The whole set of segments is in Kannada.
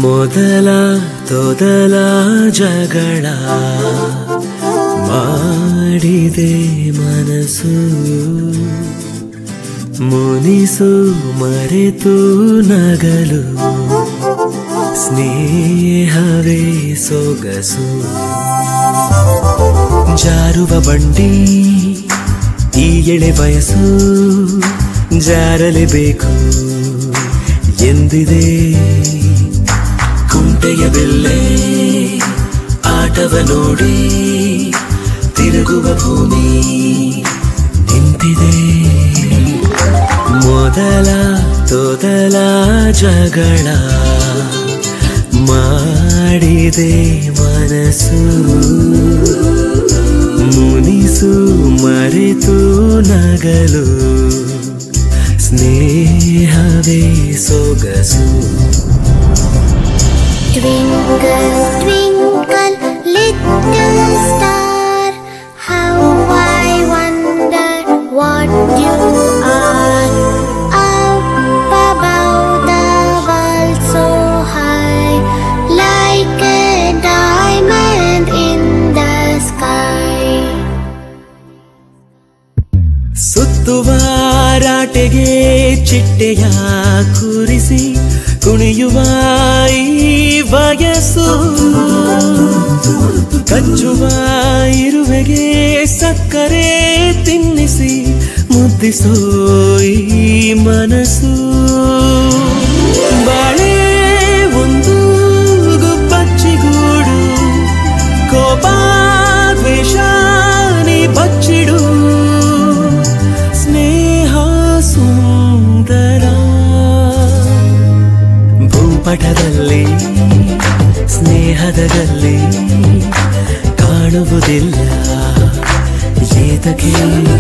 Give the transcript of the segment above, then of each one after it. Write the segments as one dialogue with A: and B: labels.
A: ಮೊದಲ ತೊದಲ ಜಗಳ ಮಾಡಿದೆ ಮನಸ್ಸು ಮುನಿಸು ಮರೆತು ನಗಲು ಸ್ನೇಹವೇ ಸೊಗಸು ಜಾರುವ ಬಂಡಿ ಈ ಎಳೆ ಬಯಸು ಜಾರಲೇಬೇಕು ಎಂದಿದೆ ಕುಂಟೆಯ ಬೆಲ್ಲೆ ಆಟವ ನೋಡಿ ತಿರುಗುವ ಭೂಮಿ ನಿಂತಿದೆ ಮೊದಲ ತೊದಲ ಜಗಳ ಮಾಡಿದೆ ಮನಸ್ಸು ಮುನಿಸು ಮರೆತು ನಗಲು ಸ್ನೇಹವೇ ಸೊಗಸು
B: Twinkle, twinkle, little star, how I wonder what you are. Up above the world so high, like a diamond in the sky.
A: ಸುತ್ತುವ ರಾಟೆಗೆ ಚಿಟ್ಟೆಯ ಕೂರಿಸಿ ಕುಣಿಯುವ ಈ ವಯಸ್ಸು ಕಚ್ಚುವ ಇರುವೆಗೆ ಸಕ್ಕರೆ ತಿನ್ನಿಸಿ ಮುದ್ದಿಸೋ ಈ ಮನಸ್ಸು ಬಾಳೆ ಒಂದು ಗುಬ್ಬಚ್ಚಿಗೂಡು ಕೋಪ ದ್ವೇಷ ನೀ ಬಚ್ಚಿಡು ಸ್ನೇಹ ಸುಂದರ ಭೂಪಟದಲ್ಲಿ ಸ್ನೇಹದಲ್ಲಿ ಕಾಣುವುದಿಲ್ಲ ಏತಕ್ಕೆ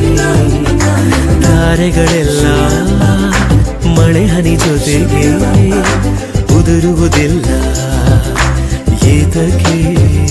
A: ತಾರೆಗಳೆಲ್ಲ ಮಳೆ ಹನಿ ಜೊತೆಗೆ ಉದುರುವುದಿಲ್ಲ ಏತಕ್ಕೆ